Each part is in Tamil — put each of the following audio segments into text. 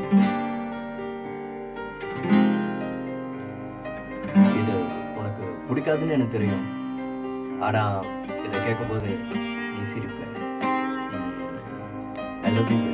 இது உனக்கு பிடிக்காதுன்னு எனக்கு தெரியும் ஆனா இதை கேட்கும்போது நீ சிரிப்ப ஐ லவ் யூ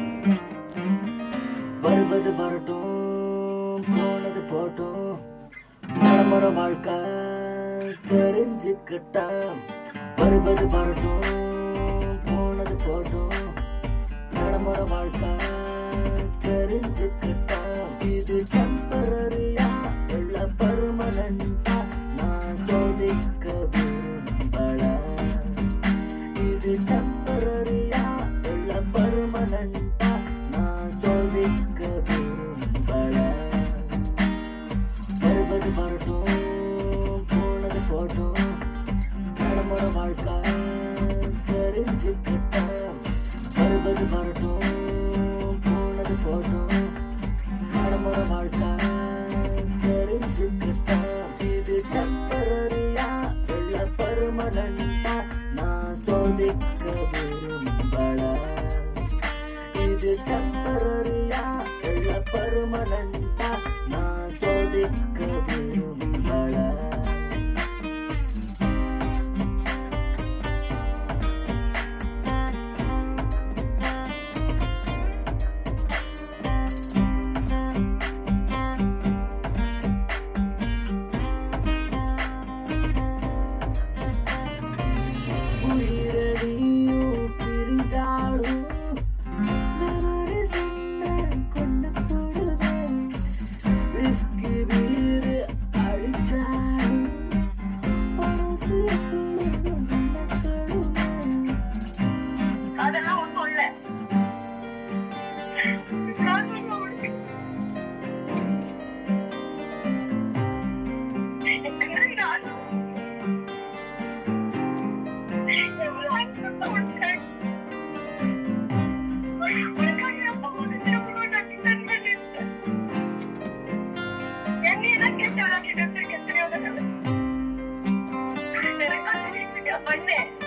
வருவது வரட்டும் போனது போட்டும் மனமுறை வாழ்க்கை தெரிஞ்சுக்கிட்டான் வருவது வரட்டும் போனது போட்டும் மனமுறை வாழ்க்கை தெரிஞ்சுக்கிட்டான் இது டெம்பரரியா இல்ல பர்மனண்டா நான் சோதிக்க விரும்பல இது டெம்பரரியா இல்ல பர்மனண்டா நான் சோதிக்க விரும்பல வருவது வரட்டும் போனது போட்டும் நடைமுறை வாழ்க்கை தெரிஞ்சுக்கிட்டேன் வருவது வரட்டும் போனது போட்டும் நடைமுறை வாழ்க்கை தெரிஞ்சுக்கிட்டேன் இது டெம்பரரியா இல்ல பர்மனண்டா நான் சோதிக்க விரும்பல இது டெம்பரரியா இல்ல பர்மனண்டா நான் சோதிக்க விரும்பல உயிரடியும் பிரிந்தாலும் வெறும் சின்ன கொண்டு போடுவேன் விஸ்கி வீடு அழிச்சாலும் மனசு அதெல்லாம் ஒண்ணும் இல்ல நான் சொல்ல உனக்கு. என்னடி நான்? எவ்வளவு அன்புள்ள உனக்கு. உனக்காக என் அப்பா அம்மா கிட்ட எவ்வளவு நன்றி நன்றி நினைச்சேன். என்னையே நான் கெட்டவளா கிட்ட எத்தனையோ தடவை. எனக்காக நீ இப்படியா பண்ண?